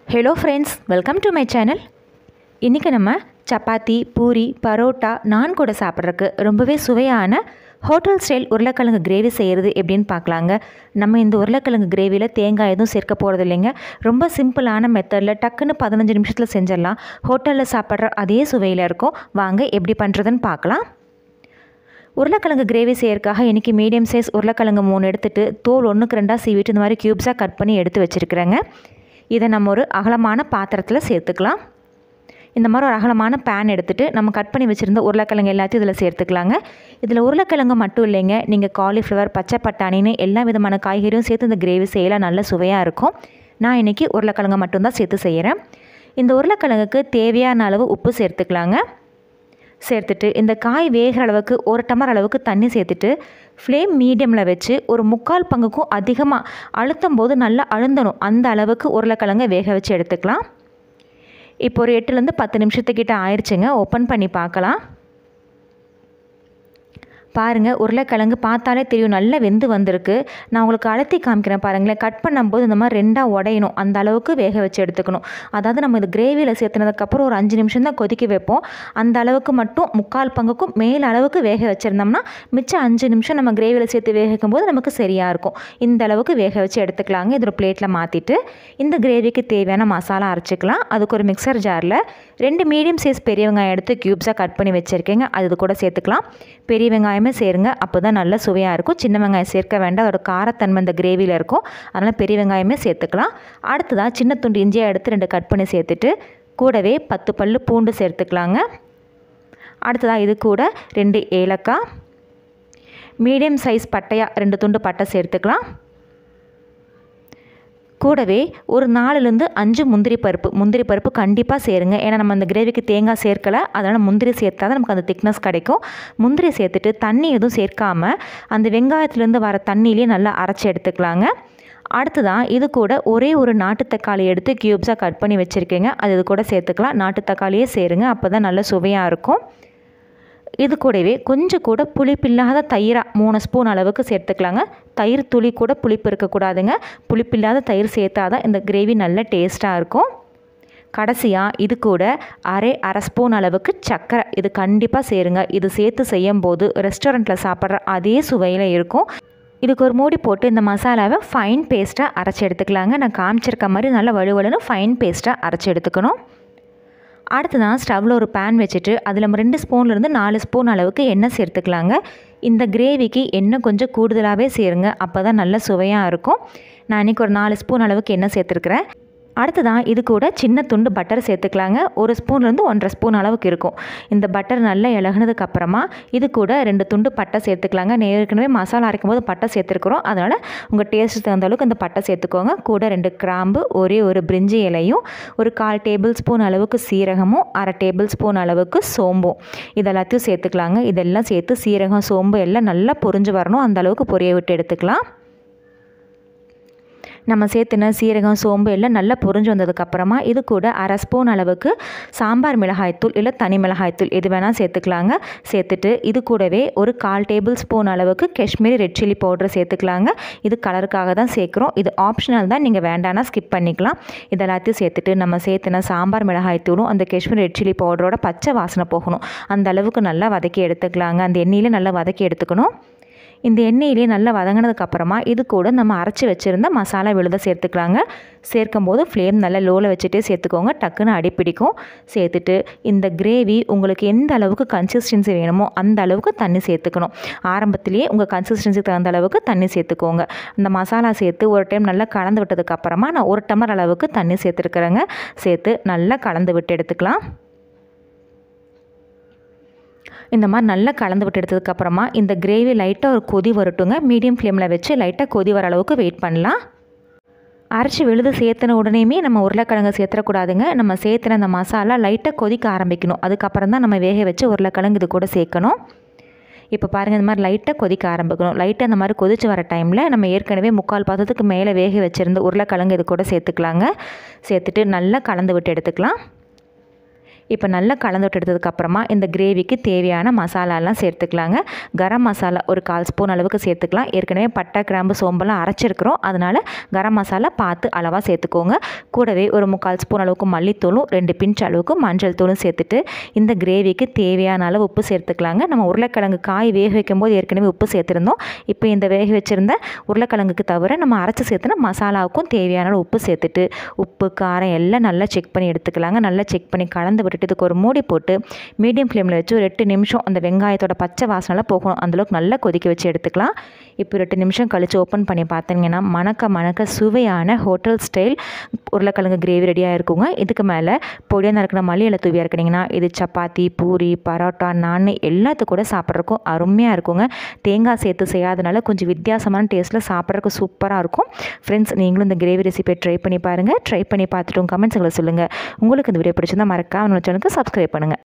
hello friends welcome to my channel இன்றைக்கி நம்ம சப்பாத்தி பூரி பரோட்டா நான் கூட சாப்பிட்றதுக்கு ரொம்பவே சுவையான ஹோட்டல் ஸ்டைல் உருளைக்கிழங்கு கிரேவி செய்கிறது எப்படின்னு பார்க்கலாங்க நம்ம இந்த உருளைக்கிழங்கு கிரேவியில் தேங்காய் எதுவும் சேர்க்க போகிறது இல்லைங்க ரொம்ப சிம்பிளான மெத்தடில் டக்குன்னு பதினஞ்சு நிமிஷத்தில் செஞ்சிடலாம் ஹோட்டலில் சாப்பிட்ற அதே சுவையில் இருக்கும் வாங்க எப்படி பண்ணுறதுன்னு பார்க்கலாம் உருளைக்கிழங்கு கிரேவி செய்யறதுக்காக இன்றைக்கி மீடியம் சைஸ் உருளைக்கிழங்கு மூணு எடுத்துகிட்டு தோல் ஒன்றுக்கு ரெண்டாக சீவிட்டு இந்த மாதிரி க்யூப்ஸாக கட் பண்ணி எடுத்து வச்சுருக்கிறேங்க இதை நம்ம ஒரு அகலமான பாத்திரத்தில் சேர்த்துக்கலாம் இந்த மாதிரி ஒரு அகலமான பேன் எடுத்துகிட்டு நம்ம கட் பண்ணி வச்சுருந்த உருளைக்கிழங்கு எல்லாத்தையும் இதில் சேர்த்துக்கலாங்க இதில் உருளைக்கிழங்கு மட்டும் இல்லைங்க நீங்கள் காலிஃப்ளவர் பச்சை பட்டாணின்னு எல்லா விதமான காய்கறியும் சேர்த்து இந்த கிரேவி செய்யலாம் நல்ல சுவையாக இருக்கும் நான் இன்றைக்கி உருளைக்கிழங்கு மட்டும்தான் சேர்த்து செய்கிறேன் இந்த உருளைக்கிழங்குக்கு தேவையான அளவு உப்பு சேர்த்துக்கலாங்க சேர்த்துட்டு இந்த காய் வேகிற அளவுக்கு ஒரு டம்ளர் அளவுக்கு தண்ணி சேர்த்துட்டு ஃப்ளேம் மீடியமில் வச்சு ஒரு முக்கால் பங்குக்கும் அதிகமாக அழுத்தும் போது நல்லா அழுந்தணும் அந்த அளவுக்கு உருளைக்கிழங்கை வேக வச்சு எடுத்துக்கலாம் இப்போ ஒரு எட்டுலேருந்து பத்து நிமிஷத்துக்கிட்ட ஆயிடுச்சுங்க ஓப்பன் பண்ணி பார்க்கலாம் பாருங்கள் உருளைக்கிழங்கு பார்த்தாலே தெரியும் நல்லா வெந்து வந்திருக்கு நான் உங்களுக்கு அழுத்தி காமிக்கிறேன் பாருங்களேன் கட் பண்ணும்போது இந்த மாதிரி ரெண்டாக உடையணும் அந்த அளவுக்கு வேக வச்சு எடுத்துக்கணும் அதாவது நம்ம இது கிரேவியில் சேர்த்துனதுக்கப்புறம் ஒரு அஞ்சு நிமிஷம் தான் கொதிக்க வைப்போம் அந்த அளவுக்கு மட்டும் முக்கால் பங்குக்கும் மேல் அளவுக்கு வேக வச்சுருந்தோம்னா மிச்சம் அஞ்சு நிமிஷம் நம்ம கிரேவியில் சேர்த்து வேக வைக்கும்போது நமக்கு சரியாக இருக்கும் இந்த அளவுக்கு வேக வச்சு எடுத்துக்கலாங்க இது ஒரு பிளேட்டில் மாற்றிட்டு இந்த கிரேவிக்கு தேவையான மசாலா அரைச்சிக்கலாம் அதுக்கு ஒரு மிக்சர் ஜாரில் ரெண்டு மீடியம் சைஸ் பெரிய வெங்காயம் எடுத்து க்யூப்ஸாக கட் பண்ணி வச்சுருக்கேங்க அது கூட சேர்த்துக்கலாம் பெரிய வெங்காயமே சேருங்க அப்போ தான் நல்ல சுவையாக இருக்கும் சின்ன வெங்காயம் சேர்க்க வேண்டாம் அதோட காரத்தன்மை இந்த கிரேவியில் இருக்கும் அதனால் பெரிய வெங்காயமே சேர்த்துக்கலாம் அடுத்ததாக சின்ன துண்டு இஞ்சியாக எடுத்து ரெண்டு கட் பண்ணி சேர்த்துட்டு கூடவே பத்து பல் பூண்டு சேர்த்துக்கலாங்க அடுத்ததாக இது கூட ரெண்டு ஏலக்காய் மீடியம் சைஸ் பட்டையாக ரெண்டு துண்டு பட்டை சேர்த்துக்கலாம் கூடவே ஒரு நாலுலேருந்து அஞ்சு முந்திரி பருப்பு முந்திரி பருப்பு கண்டிப்பாக சேருங்க ஏன்னா நம்ம அந்த கிரேவிக்கு தேங்காய் சேர்க்கலை அதனால் முந்திரி சேர்த்தா தான் நமக்கு அந்த திக்னஸ் கிடைக்கும் முந்திரி சேர்த்துட்டு தண்ணி எதுவும் சேர்க்காம அந்த வெங்காயத்துலேருந்து வர தண்ணியிலே நல்லா அரைச்சி எடுத்துக்கலாங்க அடுத்ததான் இது கூட ஒரே ஒரு நாட்டு தக்காளி எடுத்து க்யூப்ஸாக கட் பண்ணி வச்சுருக்கேங்க அது இது கூட சேர்த்துக்கலாம் நாட்டு தக்காளியே சேருங்க அப்போ தான் நல்ல சுவையாக இருக்கும் இது கூடவே கொஞ்சம் கூட புளிப்பில்லாத தயிராக மூணு ஸ்பூன் அளவுக்கு சேர்த்துக்கலாங்க தயிர் துளி கூட புளிப்பு இருக்கக்கூடாதுங்க புளிப்பில்லாத தயிர் சேர்த்தா தான் இந்த கிரேவி நல்ல டேஸ்ட்டாக இருக்கும் கடைசியாக இது கூட அரை அரை ஸ்பூன் அளவுக்கு சர்க்கரை இது கண்டிப்பாக சேருங்க இது சேர்த்து செய்யும் போது ரெஸ்டாரண்ட்டில் சாப்பிட்ற அதே சுவையில் இருக்கும் இதுக்கு ஒரு மூடி போட்டு இந்த மசாலாவை ஃபைன் பேஸ்ட்டாக அரைச்சி எடுத்துக்கலாங்க நான் காமிச்சிருக்க மாதிரி நல்லா வலுவலுன்னு ஃபைன் பேஸ்ட்டாக அரைச்சி எடுத்துக்கணும் அடுத்ததான் ஸ்டவ்வில் ஒரு பேன் வச்சுட்டு அதில் ரெண்டு ஸ்பூன்லேருந்து நாலு ஸ்பூன் அளவுக்கு எண்ணெய் சேர்த்துக்கலாங்க இந்த கிரேவிக்கு எண்ணெய் கொஞ்சம் கூடுதலாகவே சேருங்க அப்போ தான் நல்ல சுவையாக இருக்கும் நான் இன்றைக்கி ஒரு நாலு ஸ்பூன் அளவுக்கு எண்ணெய் சேர்த்துருக்குறேன் அடுத்ததான் இது கூட சின்ன துண்டு பட்டர் சேர்த்துக்கலாங்க ஒரு ஸ்பூன்லேருந்து ஒன்றரை ஸ்பூன் அளவுக்கு இருக்கும் இந்த பட்டர் நல்லா இலகுனதுக்கு அப்புறமா இது கூட ரெண்டு துண்டு பட்டை சேர்த்துக்கலாங்க நான் ஏற்கனவே மசாலா அரைக்கும் போது பட்டை சேர்த்துருக்குறோம் அதனால் உங்கள் டேஸ்ட்டு தகுந்த அளவுக்கு இந்த பட்டை சேர்த்துக்கோங்க கூட ரெண்டு கிராம்பு ஒரே ஒரு பிரிஞ்சி இலையும் ஒரு கால் டேபிள் ஸ்பூன் அளவுக்கு சீரகமும் அரை டேபிள் ஸ்பூன் அளவுக்கு சோம்பும் இதெல்லாத்தையும் சேர்த்துக்கலாங்க இதெல்லாம் சேர்த்து சீரகம் சோம்பு எல்லாம் நல்லா பொரிஞ்சு வரணும் அந்த அளவுக்கு பொரிய விட்டு எடுத்துக்கலாம் நம்ம சேர்த்துன சீரகம் சோம்பு எல்லாம் நல்லா பொரிஞ்சு வந்ததுக்கப்புறமா இது கூட அரை ஸ்பூன் அளவுக்கு சாம்பார் மிளகாய்த்தூள் இல்லை தனி மிளகாய்த்தூள் எது வேணால் சேர்த்துக்கலாங்க சேர்த்துட்டு இது கூடவே ஒரு கால் டேபிள் ஸ்பூன் அளவுக்கு காஷ்மீரி ரெட் சில்லி பவுடர் சேர்த்துக்கலாங்க இது கலருக்காக தான் சேர்க்குறோம் இது ஆப்ஷனல் தான் நீங்கள் வேண்டானா ஸ்கிப் பண்ணிக்கலாம் இதெல்லாத்தையும் சேர்த்துட்டு நம்ம சேர்த்துன சாம்பார் மிளகாய்த்தூளும் அந்த காஷ்மீரி ரெட் சில்லி பவுடரோட பச்சை வாசனை போகணும் அந்த அளவுக்கு நல்லா வதக்கி எடுத்துக்கலாங்க அந்த எண்ணெயிலே நல்லா வதக்கி எடுத்துக்கணும் இந்த எண்ணெயிலே நல்லா வதங்கினதுக்கப்புறமா இது கூட நம்ம அரைச்சி வச்சுருந்த மசாலா விழுத சேர்த்துக்கலாங்க சேர்க்கும் போது ஃப்ளேம் நல்லா லோவில் வச்சுட்டே சேர்த்துக்கோங்க டக்குன்னு அடிப்பிடிக்கும் சேர்த்துட்டு இந்த கிரேவி உங்களுக்கு எந்த அளவுக்கு கன்சிஸ்டன்சி வேணுமோ அந்த அளவுக்கு தண்ணி சேர்த்துக்கணும் ஆரம்பத்திலேயே உங்கள் கன்சிஸ்டன்சிக்கு தகுந்த அளவுக்கு தண்ணி சேர்த்துக்கோங்க இந்த மசாலா சேர்த்து ஒரு டைம் நல்லா கலந்து விட்டதுக்கப்புறமா நான் ஒரு டம்ளர் அளவுக்கு தண்ணி சேர்த்துருக்குறேங்க சேர்த்து நல்லா கலந்து விட்டு எடுத்துக்கலாம் இந்த மாதிரி நல்லா கலந்து விட்டு எடுத்ததுக்கப்புறமா இந்த கிரேவி லைட்டாக ஒரு கொதி வரட்டுங்க மீடியம் ஃப்ளேமில் வச்சு லைட்டாக கொதி வர அளவுக்கு வெயிட் பண்ணலாம் அரைச்சி விழுது சேர்த்துன உடனேயுமே நம்ம உருளைக்கிழங்கு சேர்த்துடக்கூடாதுங்க நம்ம சேர்த்துன அந்த மசாலா லைட்டாக கொதிக்க ஆரம்பிக்கணும் அதுக்கப்புறம் தான் நம்ம வேக வச்சு உருளைக்கிழங்கு இது கூட சேர்க்கணும் இப்போ பாருங்கள் இந்த மாதிரி லைட்டாக கொதிக்க ஆரம்பிக்கணும் லைட்டாக இந்த மாதிரி கொதிச்சு வர டைமில் நம்ம ஏற்கனவே முக்கால் பாதத்துக்கு மேலே வேக வச்சுருந்து உருளைக்கிழங்கு இது கூட சேர்த்துக்கலாங்க சேர்த்துட்டு நல்லா கலந்து விட்டு எடுத்துக்கலாம் இப்போ நல்லா கலந்து விட்டு எடுத்ததுக்கப்புறமா இந்த கிரேவிக்கு தேவையான மசாலாலாம் சேர்த்துக்கலாங்க கரம் மசாலா ஒரு கால் ஸ்பூன் அளவுக்கு சேர்த்துக்கலாம் ஏற்கனவே பட்டை கிராம்பு சோம்பெல்லாம் அரைச்சிருக்கிறோம் அதனால் கரம் மசாலா பார்த்து அளவாக சேர்த்துக்கோங்க கூடவே ஒரு முக்கால் ஸ்பூன் அளவுக்கு மல்லித்தூளும் ரெண்டு பிஞ்ச் அளவுக்கு மஞ்சள் தூளும் சேர்த்துட்டு இந்த கிரேவிக்கு தேவையான அளவு உப்பு சேர்த்துக்கலாங்க நம்ம உருளைக்கிழங்கு காய் வேக வைக்கும்போது ஏற்கனவே உப்பு சேர்த்துருந்தோம் இப்போ இந்த வேக வச்சுருந்த உருளைக்கிழங்குக்கு தவிர நம்ம அரைச்சி சேர்த்துனா மசாலாவுக்கும் தேவையான அளவு உப்பு சேர்த்துட்டு உப்பு காரம் எல்லாம் நல்லா செக் பண்ணி எடுத்துக்கலாங்க நல்லா செக் பண்ணி கலந்து விட்டுட்டு இதுக்கு ஒரு மூடி போட்டு மீடியம் ஃப்ளேமில் வச்சு ஒரு எட்டு நிமிஷம் அந்த வெங்காயத்தோட பச்சை வாசனைலாம் போகணும் அந்தளவுக்கு நல்லா கொதிக்க வச்சு எடுத்துக்கலாம் இப்போ ஒரு எட்டு நிமிஷம் கழித்து ஓப்பன் பண்ணி பார்த்தீங்கன்னா மணக்க மணக்க சுவையான ஹோட்டல் ஸ்டைல் உருளைக்கிழங்கு கிரேவி ரெடியாக இருக்குங்க இதுக்கு மேலே பொடியாக நறுக்கின மல்லி இலை தூவியாக இருக்கிறீங்கன்னா இது சப்பாத்தி பூரி பரோட்டா நான் எல்லாத்துக்கும் கூட சாப்பிட்றதுக்கும் அருமையாக இருக்குங்க தேங்காய் சேர்த்து செய்யாதனால கொஞ்சம் வித்தியாசமான டேஸ்ட்டில் சாப்பிட்றதுக்கு சூப்பராக இருக்கும் ஃப்ரெண்ட்ஸ் நீங்களும் இந்த கிரேவி ரெசிபியை ட்ரை பண்ணி பாருங்கள் ட்ரை பண்ணி பார்த்துட்டு கமெண்ட்ஸுங்களை சொல்லுங்கள் உங்களுக்கு இந்த வீடியோ பிடிச்சிருந்தா மறக்காம நம்ம சேனலுக்கு சப்ஸ்கிரைப் பண்ணுங்கள்